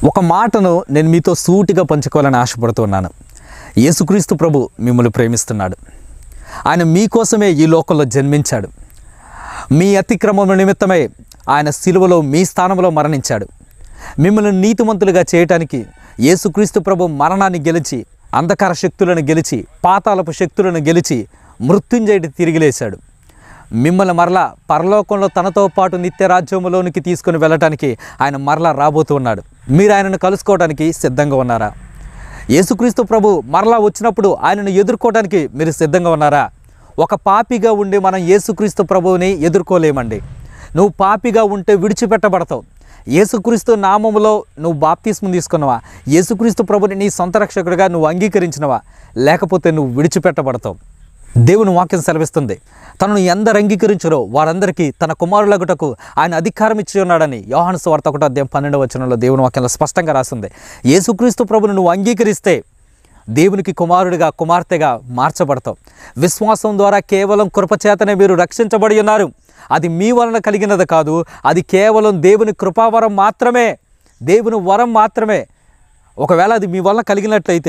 ఒక మాటను నేను మీతో సూటిగా పంచుకోవాలని ఆశపడుతున్నాను యేసుక్రీస్తు ప్రభు మిమ్మల్ని ప్రేమిస్తున్నాడు ఆయన మీకోసమే ఈ లోకంలో జన్మించాడు మీ అతిక్రమం నిమిత్తమై ఆయన సిలువలో మీ స్థానంలో మరణించాడు మిమ్మల్ని నీతిమంతులుగా చేయటానికి యేసుక్రీస్తు ప్రభు మరణాన్ని గెలిచి అంధకార శక్తులను గెలిచి పాతాళపు శక్తులను గెలిచి మృత్యుంజయుడి తిరిగి లేచాడు మిమ్మల్ని మరలా పరలోకంలో తనతో పాటు నిత్య రాజ్యములోనికి తీసుకుని వెళ్ళటానికి ఆయన మరలా రాబోతూ ఉన్నాడు మీరు ఆయనను కలుసుకోవడానికి సిద్ధంగా ఉన్నారా యేసుక్రీస్తు ప్రభు మరలా వచ్చినప్పుడు ఆయనను ఎదుర్కోవడానికి మీరు సిద్ధంగా ఉన్నారా ఒక పాపిగా ఉండి మనం యేసుక్రీస్తు ప్రభువుని ఎదుర్కోలేమండి నువ్వు పాపిగా ఉంటే విడిచిపెట్టబడతావు యేసుక్రీస్తు నామములో నువ్వు బాప్తిస్మం తీసుకున్నావా యేసుక్రీస్తు ప్రభుని నీ సొంత రక్షకుడిగా నువ్వు అంగీకరించినవా లేకపోతే నువ్వు విడిచిపెట్టబడతావు దేవుని వాక్యం సెలవిస్తుంది తనను ఎందరు అంగీకరించరో వారందరికీ తన కుమారులగుటకు ఆయన అధికారం ఇచ్చి ఉన్నాడని యోహాను స్వార్త ఒకటో అధ్యాయం పన్నెండు వచనంలో దేవుని వాక్యంలో స్పష్టంగా రాస్తుంది యేసుక్రీస్తు ప్రభుని నువ్వు అంగీకరిస్తే దేవునికి కుమారుడిగా కుమార్తెగా మార్చబడతావు విశ్వాసం ద్వారా కేవలం కృపచేతనే మీరు రక్షించబడి ఉన్నారు అది మీ వలన కలిగినది కాదు అది కేవలం దేవుని కృపావరం మాత్రమే దేవుని వరం మాత్రమే ఒకవేళ అది మీ వల్ల కలిగినట్లయితే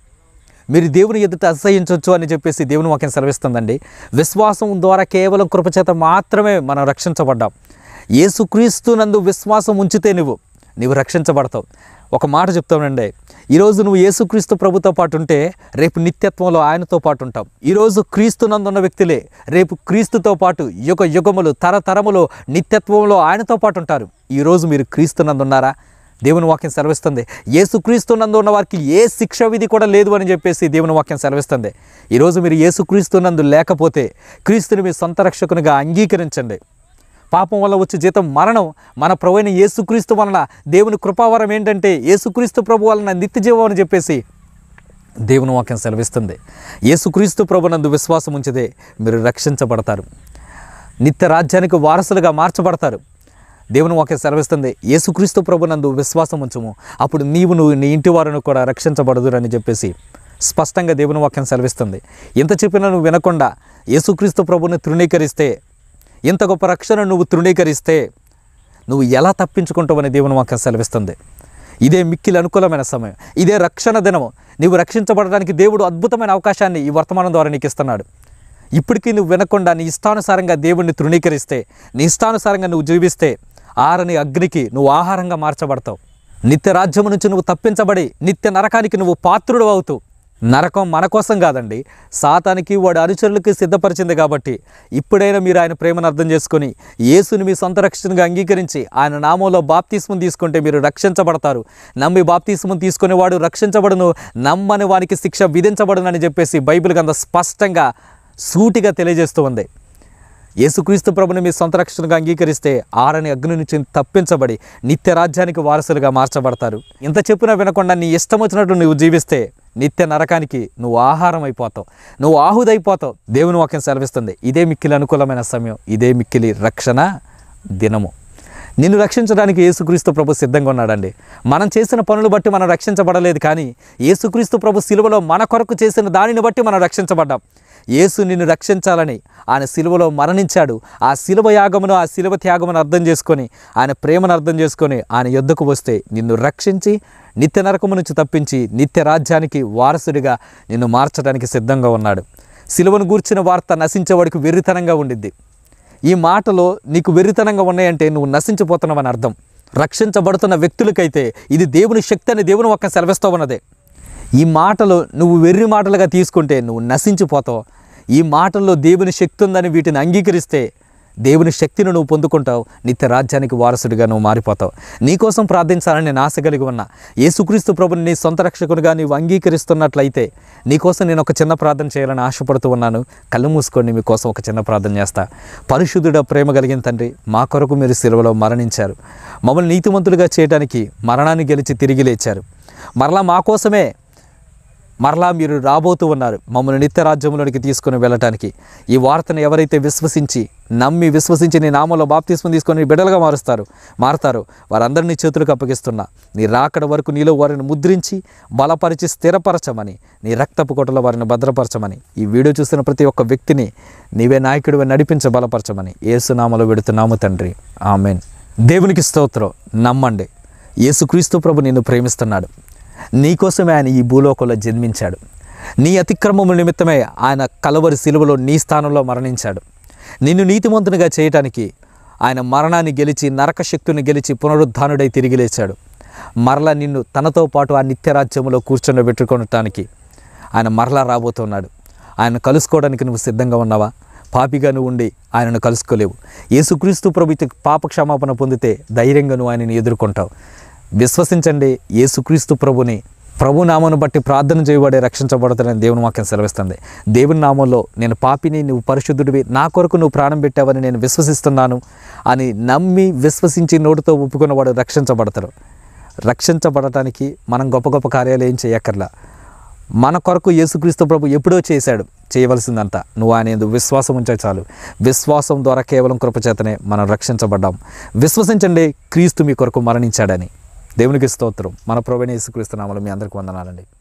మీరు దేవుని ఎదుట అసహించవచ్చు అని చెప్పేసి దేవుని వాక్యం సెలవిస్తుందండి విశ్వాసం ద్వారా కేవలం కృపచేత మాత్రమే మనం రక్షించబడ్డాం యేసుక్రీస్తు నందు విశ్వాసం ఉంచితే నువ్వు నీవు రక్షించబడతావు ఒక మాట చెప్తానండి ఈరోజు నువ్వు యేసుక్రీస్తు ప్రభుతో పాటు ఉంటే రేపు నిత్యత్వంలో ఆయనతో పాటు ఉంటాం ఈరోజు క్రీస్తు నందున్న వ్యక్తులే రేపు క్రీస్తుతో పాటు యుగ యుగములు తరతరములు నిత్యత్వంలో ఆయనతో పాటు ఉంటారు ఈరోజు మీరు క్రీస్తు నందున్నారా దేవుని వాక్యం సెలవిస్తుంది యేసుక్రీస్తు నందు ఉన్న వారికి ఏ శిక్ష విధి కూడా లేదు అని చెప్పేసి దేవుని వాక్యం సెలవిస్తుంది ఈరోజు మీరు యేసుక్రీస్తు నందు లేకపోతే క్రీస్తుని మీ సొంత రక్షకునిగా అంగీకరించండి పాపం వల్ల వచ్చే జీతం మరణం మన ప్రభువైన యేసుక్రీస్తు వలన దేవుని కృపావరం ఏంటంటే యేసుక్రీస్తు ప్రభు వలన నిత్య జీవం అని చెప్పేసి దేవుని వాక్యం సెలవిస్తుంది యేసుక్రీస్తు ప్రభునందు విశ్వాసం ఉంచితే మీరు రక్షించబడతారు నిత్య రాజ్యానికి వారసులుగా మార్చబడతారు దేవుని వాక్యం సెలవిస్తుంది యేసుక్రీస్తు ప్రభునందు విశ్వాసం ఉంచుము అప్పుడు నీవు నువ్వు నీ ఇంటి వారిని కూడా రక్షించబడదురని చెప్పేసి స్పష్టంగా దేవుని వాక్యం సెలవిస్తుంది ఎంత చెప్పినా నువ్వు వినకుండా యేసుక్రీస్తు ప్రభుని తృణీకరిస్తే ఇంత గొప్ప రక్షణ నువ్వు తృణీకరిస్తే నువ్వు ఎలా తప్పించుకుంటావని దేవుని వాక్యం సెలవిస్తుంది ఇదే మిక్కిలి అనుకూలమైన సమయం ఇదే రక్షణ దినము నీవు రక్షించబడడానికి దేవుడు అద్భుతమైన అవకాశాన్ని ఈ వర్తమానం ద్వారా నీకు ఇస్తున్నాడు ఇప్పటికీ నువ్వు వినకుండా నీ ఇష్టానుసారంగా దేవుణ్ణి తృణీకరిస్తే నీ ఇష్టానుసారంగా నువ్వు జీవిస్తే ఆరని అగ్నికి నువ్వు ఆహారంగా మార్చబడతావు నిత్య రాజ్యము నుంచి నువ్వు తప్పించబడి నిత్య నరకానికి నువ్వు పాత్రుడు అవుతావు నరకం మన కోసం కాదండి సాతానికి వాడి అనుచరులకి సిద్ధపరిచింది కాబట్టి ఇప్పుడైనా మీరు ఆయన ప్రేమను అర్థం చేసుకొని యేసుని మీ సొంత రక్షణగా అంగీకరించి ఆయన నామంలో బాప్తిస్మం తీసుకుంటే మీరు రక్షించబడతారు నమ్మి బాప్తిస్మం తీసుకునేవాడు రక్షించబడును నమ్మని వానికి శిక్ష విధించబడునని చెప్పేసి బైబిల్ గంత స్పష్టంగా సూటిగా తెలియజేస్తూ ఉంది యేసుక్రీస్తు ప్రభుని మీ సొంత రక్షణగా అంగీకరిస్తే ఆరని అగ్ని నుంచి తప్పించబడి నిత్య రాజ్యానికి వారసులుగా మార్చబడతారు ఇంత చెప్పినా వినకుండా నీ ఇష్టం వచ్చినట్టు నువ్వు జీవిస్తే నిత్య నరకానికి నువ్వు ఆహారం అయిపోతావు నువ్వు ఆహుదైపోతావు దేవుని వాక్యం సెలవిస్తుంది ఇదే మిక్కిలి అనుకూలమైన సమయం ఇదే మిక్కిలి రక్షణ దినము నిన్ను రక్షించడానికి యేసుక్రీస్తు ప్రభు సిద్ధంగా ఉన్నాడండి మనం చేసిన పనులు బట్టి మనం రక్షించబడలేదు కానీ యేసుక్రీస్తు ప్రభు సిలువలో మన కొరకు చేసిన దానిని బట్టి మనం రక్షించబడ్డాం యేసు నిన్ను రక్షించాలని ఆయన సిలువలో మరణించాడు ఆ సిలువ యాగమును ఆ సిలువ త్యాగమును అర్థం చేసుకొని ఆయన ప్రేమను అర్థం చేసుకొని ఆయన యొద్దకు వస్తే నిన్ను రక్షించి నిత్య నరకము నుంచి తప్పించి నిత్య రాజ్యానికి వారసుడిగా నిన్ను మార్చడానికి సిద్ధంగా ఉన్నాడు సిలువను గూర్చిన వార్త నశించేవాడికి వెర్రితనంగా ఉండిద్ది ఈ మాటలో నీకు వెర్రితనంగా ఉన్నాయంటే నువ్వు నశించిపోతున్నావని అర్థం రక్షించబడుతున్న వ్యక్తులకైతే ఇది దేవుని శక్తి అని దేవుని ఒక్క సెలవిస్తూ ఉన్నదే ఈ మాటలు నువ్వు వెర్రి మాటలుగా తీసుకుంటే నువ్వు నశించిపోతావు ఈ మాటల్లో దేవుని శక్తి ఉందని వీటిని అంగీకరిస్తే దేవుని శక్తిని నువ్వు పొందుకుంటావు నిత్య రాజ్యానికి వారసుడిగా నువ్వు మారిపోతావు నీకోసం ప్రార్థించాలని నేను ఆశ కలిగి ఉన్నా యేసుక్రీస్తు ప్రభుని నీ సొంత రక్షకునిగా నీవు అంగీకరిస్తున్నట్లయితే నీకోసం నేను ఒక చిన్న ప్రార్థన చేయాలని ఆశపడుతూ ఉన్నాను కళ్ళు మూసుకొని మీకోసం ఒక చిన్న ప్రార్థన చేస్తా పరిశుద్ధుడ ప్రేమ కలిగిన తండ్రి మా కొరకు మీరు సిలువలో మరణించారు మమ్మల్ని నీతిమంతులుగా చేయడానికి మరణాన్ని గెలిచి తిరిగి లేచారు మరలా మా కోసమే మరలా మీరు రాబోతూ ఉన్నారు మమ్మల్ని నిత్య రాజ్యంలోనికి తీసుకుని వెళ్ళటానికి ఈ వార్తను ఎవరైతే విశ్వసించి నమ్మి విశ్వసించి నీ నామంలో బాప్తిస్మం తీసుకొని బిడ్డలుగా మారుస్తారు మారుతారు వారందరినీ చేతులకు అప్పగిస్తున్నా నీ రాకడ వరకు నీలో వారిని ముద్రించి బలపరిచి స్థిరపరచమని నీ రక్తపు కొట్టలో వారిని భద్రపరచమని ఈ వీడియో చూస్తున్న ప్రతి ఒక్క వ్యక్తిని నీవే నాయకుడివే నడిపించ బలపరచమని ఏసునామలో పెడుతున్నాము తండ్రి ఆమెన్ దేవునికి స్తోత్రం నమ్మండి యేసుక్రీస్తు ప్రభు నిన్ను ప్రేమిస్తున్నాడు నీకోసమే ఆయన ఈ భూలోకంలో జన్మించాడు నీ అతిక్రమము నిమిత్తమే ఆయన కలవరి శిలువలో నీ స్థానంలో మరణించాడు నిన్ను నీతిమంతునిగా చేయటానికి ఆయన మరణాన్ని గెలిచి నరక శక్తిని గెలిచి పునరుద్ధానుడై తిరిగి లేచాడు మరలా నిన్ను తనతో పాటు ఆ నిత్యరాజ్యములో కూర్చొని ఆయన మరలా రాబోతున్నాడు ఆయన కలుసుకోవడానికి నువ్వు సిద్ధంగా ఉన్నావా పాపిగా నువ్వు ఉండి ఆయనను కలుసుకోలేవు యేసుక్రీస్తు ప్రభు ఇచ్చే పాప క్షమాపణ పొందితే ధైర్యంగా నువ్వు ఆయనని ఎదుర్కొంటావు విశ్వసించండి యేసుక్రీస్తు ప్రభుని ప్రభు నామను బట్టి ప్రార్థన చేయబడే రక్షించబడతానని దేవుని వాక్యం సెలవిస్తుంది దేవుని నామంలో నేను పాపిని నువ్వు పరిశుద్ధుడివి నా కొరకు నువ్వు ప్రాణం పెట్టావని నేను విశ్వసిస్తున్నాను అని నమ్మి విశ్వసించి నోటితో ఒప్పుకున్నవాడు రక్షించబడతాడు రక్షించబడటానికి మనం గొప్ప గొప్ప కార్యాలు ఏం చేయక్కర్లా మన కొరకు యేసుక్రీస్తు ప్రభు ఎప్పుడో చేశాడు చేయవలసిందంతా నువ్వు ఆయన యందు విశ్వాసం ఉంచే చాలు విశ్వాసం ద్వారా కేవలం కృపచేతనే మనం రక్షించబడ్డాం విశ్వసించండి క్రీస్తు మీ కొరకు మరణించాడని దేవునికి స్తోత్రం మన ప్రభువైన యేసుక్రీస్తు నామలు మీ అందరికీ వందనాలండి